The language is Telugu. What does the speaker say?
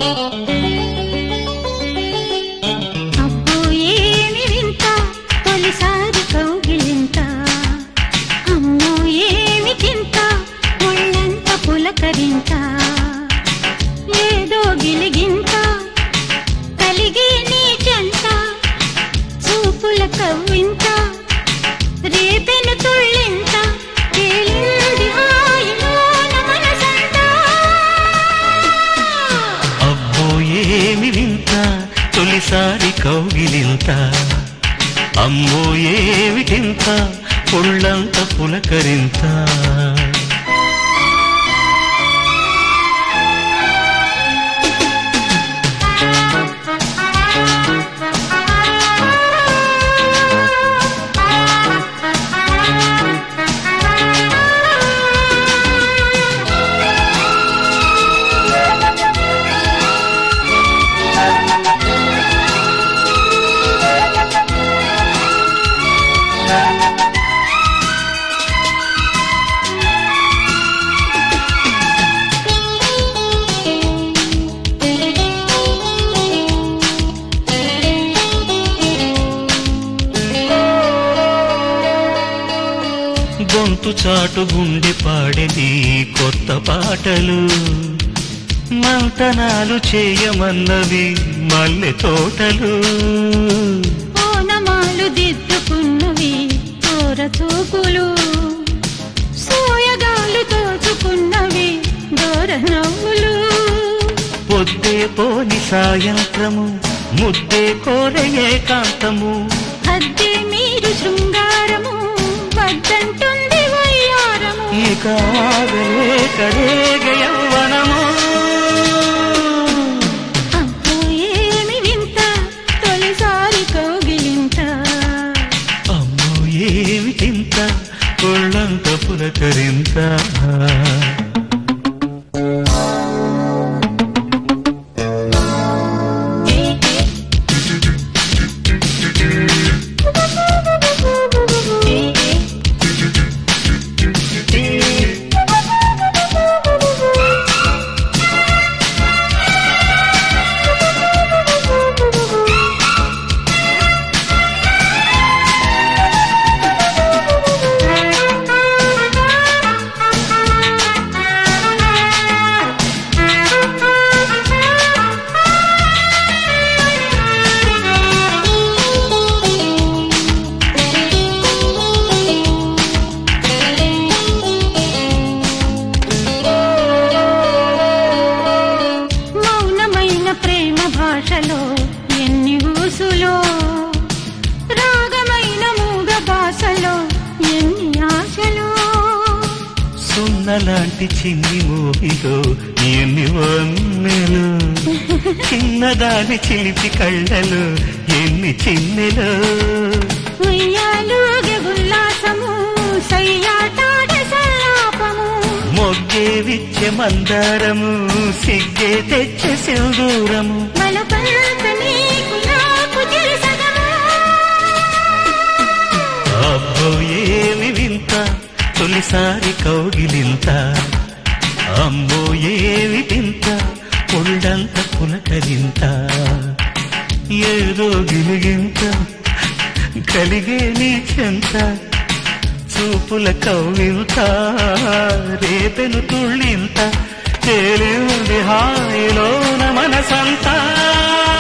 అబ్బో ఏమి వింత తొలిసారి కౌగిలింత అమ్మో ఏమి చింత ఒళ్ళంత పులకరింత ఏదో గిలిగింత కలిగి నీ చెంత చూపుల కవ్వింత రేపెను తుళ్ళింత తేలింది హాయిలోన మనసంతా అబ్బో ఏమి వింత తొలిసారి కౌగిలింత అమ్మో ఏమిటింత ఒళ్ళంత పులకరింత గొంతు చాటు గుండె పాడేది కొత్త పాటలు మంతనాలు చేయమన్నవి మల్లె తోటలు ఓనమాలు దిద్దుకున్నవి చోర చూపులు సోయగాలు దోచుకున్నవి దూర నవ్వులు పొద్దే పోని సాయంత్రము ముద్దే కోరే ఏకాంతము అద్దె మీరు శృంగారము వద్దంటుంది వయ్యారము ఇక ఆగలేక రేగ యవ్వనము అబ్బో ఏమి వింత తొలిసారి కౌగిలింత అమ్మో ఏమిటింత ఒళ్ళంత పులకరింత మౌనమైన ప్రేమ భాషలో ఎన్ని ఊసులో రాగమైన మూగ భాషలో ఎన్ని ఆశలో సున్నలాంటి చిన్ని మోహిలో ఎన్ని వన్నెలు చిన్నదాని చిలిపి కళ్ళలు ఎన్ని చిన్నెలు ఉయ్యాలుగే ఉల్లాసము సయ్యాటాడ సల్లాపము మొగ్గే విచ్చే మందారము సిగ్గే తెచ్చే సింధూరము బలపంత నీకు నాకు తెలుసగము అబ్బో ఏమి వింత తొలిసారి కౌగిలింత అమ్మో ఏమి వింత ఒళ్ళంత పులకరింత ఏదో గిలిగింత కలిగే నీ చెంత చూపుల కవ్వింత రేపెను తుళ్ళింత తేలింది హాయిలోన మనసంతా